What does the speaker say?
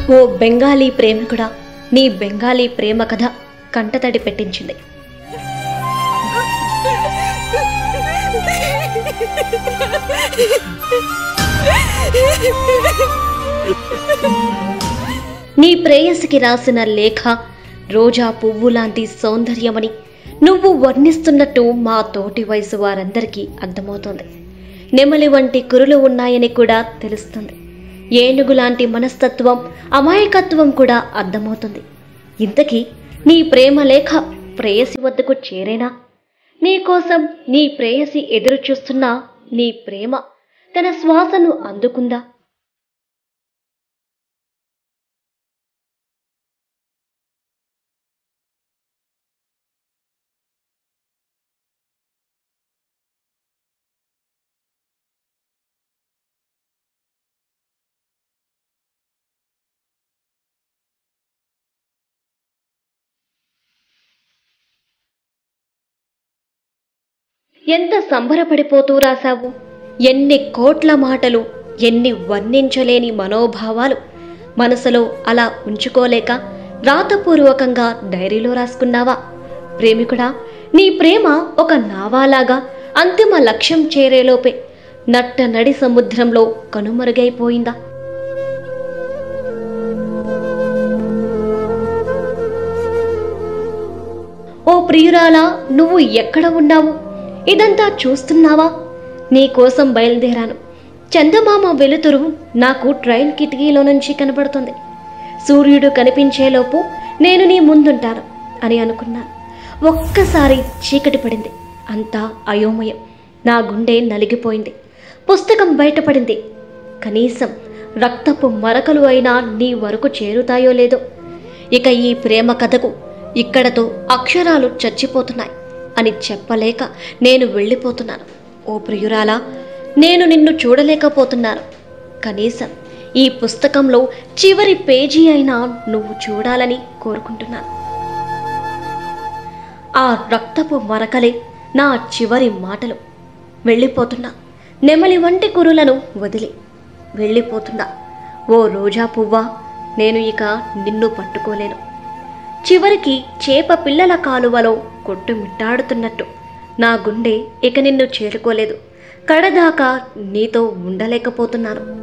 ఓ బెంగాలీ ప్రేమికుడా నీ బెంగాలీ ప్రేమ కథ కంటతడి పెట్టించింది నీ ప్రేయసికి రాసిన లేఖ రోజా పువ్వు లాంటి సౌందర్యమని నువ్వు వర్ణిస్తున్నట్టు మా తోటి వయసు వారందరికీ అర్థమవుతోంది నెమలి వంటి కురులు ఉన్నాయని కూడా తెలుస్తుంది ఏనుగు లాంటి మనస్తత్వం అమాయకత్వం కూడా అర్థమవుతుంది ఇంతకీ నీ ప్రేమ లేఖ ప్రేయసి వద్దకు చేరేనా నీకోసం నీ ప్రేయసి ఎదురు చూస్తున్నా నీ ప్రేమ తన శ్వాసను అందుకుందా ఎంత సంబరపడిపోతూ రాశావు ఎన్ని కోట్ల మాటలు ఎన్ని వర్ణించలేని మనోభావాలు మనసులో అలా ఉంచుకోలేక రాతపూర్వకంగా డైరీలో రాసుకున్నావా ప్రేమికుడా నీ ప్రేమ ఒక నావాలాగా అంతిమ లక్ష్యం చేరేలోపే నట్ట నడి సముద్రంలో కనుమరుగైపోయిందా ఓ ప్రియురాలా నువ్వు ఎక్కడ ఉన్నావు ఇదంతా చూస్తున్నావా నీ కోసం బయలుదేరాను చందమామ వెలుతురు నాకు ట్రైన్ కిటికీలో నుంచి కనబడుతుంది సూర్యుడు కనిపించేలోపు నేను నీ ముందుంటాను అని అనుకున్నాను ఒక్కసారి చీకటి పడింది అంతా అయోమయం నా గుండె నలిగిపోయింది పుస్తకం బయటపడింది కనీసం రక్తపు మరకలు అయినా నీ వరకు చేరుతాయో లేదో ఇక ఈ ప్రేమ కథకు ఇక్కడతో అక్షరాలు చచ్చిపోతున్నాయి అని చెప్పలేక నేను వెళ్ళిపోతున్నాను ఓ ప్రియురాలా నేను నిన్ను చూడలేకపోతున్నాను కనీసం ఈ పుస్తకంలో చివరి పేజీ అయినా నువ్వు చూడాలని కోరుకుంటున్నాను ఆ రక్తపు మరకలే నా చివరి మాటలు వెళ్ళిపోతున్నా నెమలి వంటి కురులను వదిలి వెళ్ళిపోతున్నా ఓ రోజా పువ్వా నేను ఇక నిన్ను పట్టుకోలేను చివరికి చేప పిల్లల కాలువలో కొట్టుమిట్టాడుతున్నట్టు నా గుండె ఇక నిన్ను చేరుకోలేదు కడదాకా నీతో ఉండలేకపోతున్నాను